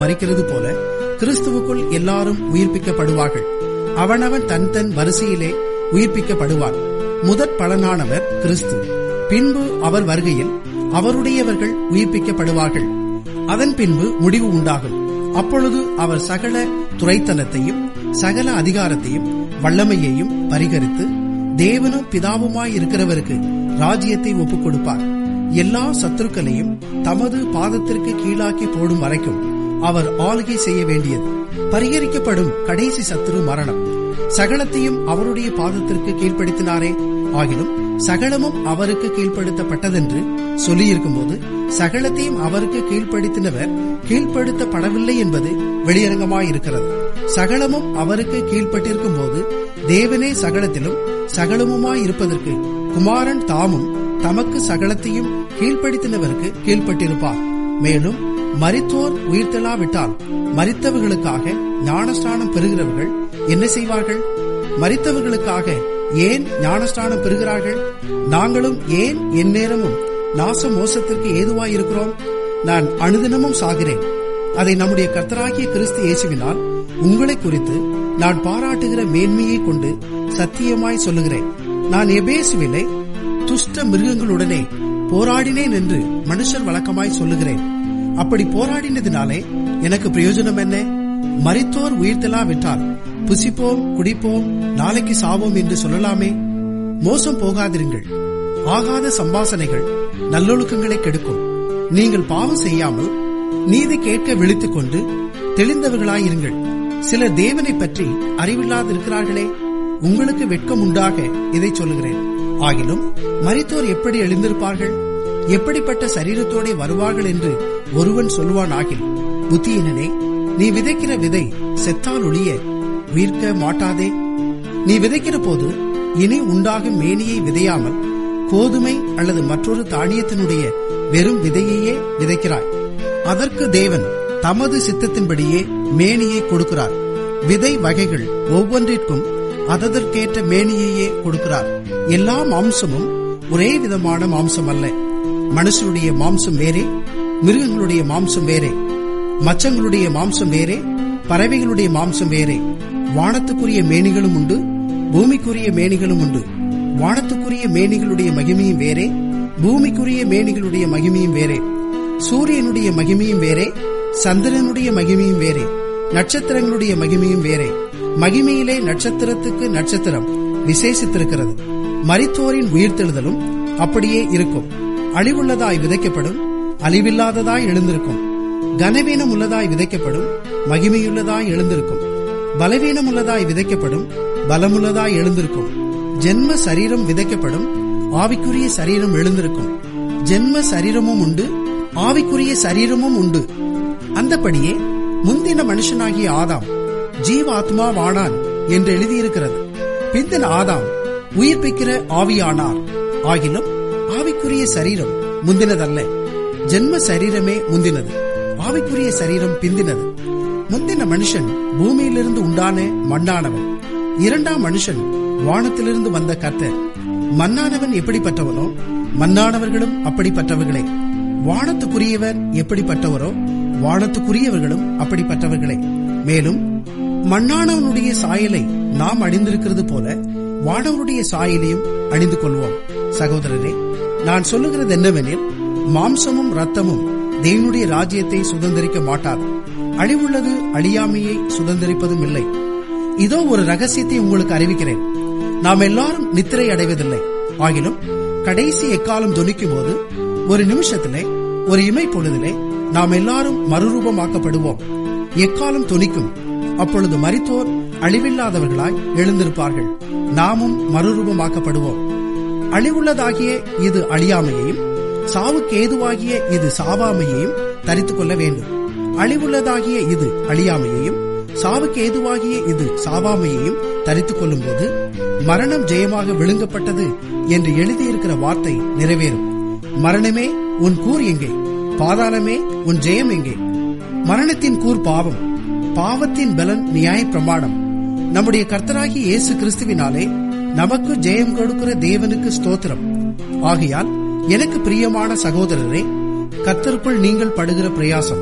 மறிக்கிறது போல கிறிஸ்துவுக்குள் எல்லாரும் உயிர்ப்பிக்கப்படுவார்கள் அவனவன் தன் தன் வரிசையிலே உயிர்ப்பிக்கப்படுவான் முதற் பலனானவர் கிறிஸ்து பின்பு அவர் வருகையில் அவருடையவர்கள் உயிர்ப்பிக்கப்படுவார்கள் அதன் பின்பு முடிவு உண்டாகும் அப்பொழுது அவர் சகல துறைத்தனத்தையும் சகல அதிகாரத்தையும் வல்லமையையும் பரிகரித்து தேவனும் பிதாவுமாய் இருக்கிறவருக்கு ராஜ்யத்தை ஒப்புக் கொடுப்பார் எல்லா சத்துருக்களையும் தமது பாதத்திற்கு கீழாக்கி போடும் வரைக்கும் அவர் ஆளுகை செய்ய வேண்டியது பரிகரிக்கப்படும் கடைசி சத்துரு மரணம் சகலத்தையும் அவருடைய பாதத்திற்கு கீழ்ப்படுத்தினாரே ஆகிலும் சகலமும் அவருக்கு கீழ்ப்படுத்தப்பட்டதென்று சொல்லியிருக்கும் போது சகலத்தையும் அவருக்கு கீழ்ப்படுத்தினவர் கீழ்ப்படுத்தப்படவில்லை என்பது வெளியரங்கமாயிருக்கிறது சகலமும் அவருக்கு கீழ்ப்பட்டிருக்கும் போது தேவனே சகலத்திலும் சகலமுமாயிருப்பதற்கு குமாரன் தாமும் தமக்கு சகலத்தையும் கீழ்ப்படுத்தினவருக்கு கீழ்ப்பட்டிருப்பார் மேலும் மரித்தோர் உயிர்த்தெழாவிட்டால் மரித்தவர்களுக்காக ஞானஸ்தானம் பெறுகிறவர்கள் என்ன செய்வார்கள் மரித்தவர்களுக்காக ஏன் ஞானஸ்தானம் பெறுகிறார்கள் நாங்களும் ஏன் எந்நேரமும் நாச மோசத்திற்கு ஏதுவாயிருக்கிறோம் நான் அனுதினமும் சாகிறேன் அதை நம்முடைய கர்த்தராகிய கிறிஸ்து இயேசுவினால் உங்களை குறித்து நான் பாராட்டுகிற மேன்மையை கொண்டு சத்தியமாய் சொல்லுகிறேன் நான் எபேசுவிலே துஷ்ட மிருகங்களுடனே போராடினேன் என்று மனுஷர் வழக்கமாய் சொல்லுகிறேன் அப்படி போராடினதினாலே எனக்கு பிரயோஜனம் என்ன மரித்தோர் உயிர்த்தெலாவிட்டால் புசிப்போம் குடிப்போம் நாளைக்கு சாவோம் என்று சொல்லலாமே மோசம் போகாதிருங்கள் ஆகாத சம்பாசனைகள் நல்லொழுக்கங்களை கெடுக்கும் நீங்கள் பாவம் செய்யாமல் நீதி கேட்க விழித்துக் கொண்டு தெளிந்தவர்களாயிருங்கள் சிலர் தேவனை பற்றி அறிவில்லாதிருக்கிறார்களே உங்களுக்கு வெட்கம் உண்டாக இதை சொல்லுகிறேன் ஆகிலும் மரித்தோர் எப்படி எழுந்திருப்பார்கள் எப்படிப்பட்ட சரீரத்தோടെ வருவார்கள் என்று ஒருவன் சொல்லுவான் ஆகில் புத்தியினனே நீ விதைக்கிற விதை செத்தால் ஒழிய உயிர்க்க மாட்டாதே நீ விதைக்கிற போது இனி உண்டாகும் மேனியை விதையாமல் கோதுமை அல்லது மற்றொரு தானியத்தினுடைய வெறும் விதையையே விதைக்கிறாய் அதற்கு தேவன் தமது சித்தத்தின்படியே மேனியை கொடுக்கிறார் விதை வகைகள் ஒவ்வொன்றிற்கும் அதற்கேற்ற மேனியையே கொடுக்கிறார் எல்லா மாம்சமும் ஒரே விதமான மாம்சம் அல்ல மனுஷனுடைய மாம்சம் வேறே மிருகங்களுடைய மாம்சம் வேறே மச்சங்களுடைய மாம்சம் வேறே பறவைகளுடைய மாம்சம் வேறே வானத்துக்குரிய மேனிகளும் உண்டு பூமிக்குரிய மேனிகளும் உண்டு வானத்துக்குரிய மேனிகளுடைய மகிமையும் வேறே பூமிக்குரிய மேனிகளுடைய மகிமையும் வேறே சூரியனுடைய மகிமையும் வேறே சந்திரனுடைய மகிமையும் வேறே நட்சத்திரங்களுடைய மகிமையும் வேறே மகிமையிலே நட்சத்திரத்துக்கு நட்சத்திரம் விசேஷித்திருக்கிறது மரித்தோரின் உயிர்த்தெழுதலும் அப்படியே இருக்கும் அழிவுள்ளதாய் விதைக்கப்படும் அழிவில்லாததாய் எழுந்திருக்கும் கனவீனம் உள்ளதாய் விதைக்கப்படும் மகிமையுள்ளதாய் எழுந்திருக்கும் பலவீனம் உள்ளதாய் விதைக்கப்படும் பலமுள்ளதாய் எழுந்திருக்கும் ஜென்ம சரீரம் விதைக்கப்படும் ஆவிக்குரிய சரீரம் எழுந்திருக்கும் ஜென்ம சரீரமும் உண்டு ஆவிக்குரிய சரீரமும் உண்டு அந்தபடியே முந்தின மனுஷனாகிய ஆதாம் ஜீவாத்மாவானான் என்று எழுதியிருக்கிறது பிந்தின ஆதாம் உயிர்ப்பிக்கிற ஆவியானார் ஆகிலும் ஆவிக்குரிய சரீரம் முந்தினதல்ல ஜென்ம சரீரமே முந்தினது ஆவிக்குரிய சரீரம் பிந்தினது முந்தின மனுஷன் பூமியிலிருந்து உண்டான மண்ணானவன் இரண்டாம் மனுஷன் வானத்திலிருந்து வந்த கர்த்தர் மண்ணானவன் எப்படிப்பட்டவனோ மண்ணானவர்களும் அப்படிப்பட்டவர்களே வானத்துக்குரியவர் எப்படிப்பட்டவரோ வானத்துக்குரியவர்களும் அப்படிப்பட்டவர்களே மேலும் மண்ணானவனுடைய சாயலை நாம் அணிந்திருக்கிறது போல வானவருடைய சாயலையும் அணிந்து கொள்வோம் சகோதரரே நான் சொல்லுகிறது என்னவெனில் மாம்சமும் ரத்தமும் தேவனுடைய ராஜ்யத்தை சுதந்திரிக்க மாட்டாது அழிவுள்ளது அழியாமையை சுதந்திரிப்பதும் இல்லை இதோ ஒரு ரகசியத்தை உங்களுக்கு அறிவிக்கிறேன் நாம் எல்லாரும் நித்திரை அடைவதில்லை ஆகிலும் கடைசி எக்காலம் துணிக்கும் போது ஒரு நிமிஷத்திலே ஒரு இமை பொழுதிலே நாம் எல்லாரும் மறுரூபமாக்கப்படுவோம் எக்காலம் துணிக்கும் அப்பொழுது மரித்தோர் அழிவில்லாதவர்களாய் எழுந்திருப்பார்கள் நாமும் மறுரூபமாக்கப்படுவோம் அழிவுள்ளதாகிய இது அழியாமையையும் சாவுக்கு ஏதுவாகிய இது சாவாமையையும் தரித்துக் கொள்ள வேண்டும் அழிவுள்ளதாகிய இது அழியாமையையும் சாவுக்கு ஏதுவாகிய இது சாவாமையையும் தரித்துக் கொள்ளும் போது மரணம் ஜெயமாக விழுங்கப்பட்டது என்று எழுதியிருக்கிற வார்த்தை நிறைவேறும் மரணமே உன் கூர் எங்கே பாதாளமே உன் ஜெயம் எங்கே மரணத்தின் கூர் பாவம் பாவத்தின் பலன் நியாய பிரமாணம் நம்முடைய கர்த்தராகி இயேசு கிறிஸ்துவினாலே நமக்கு ஜெயம் கொடுக்கிற தேவனுக்கு ஸ்தோத்திரம் ஆகையால் எனக்கு பிரியமான சகோதரரே கர்த்தருக்குள் நீங்கள் படுகிற பிரயாசம்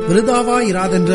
விருதாவாயிராதென்று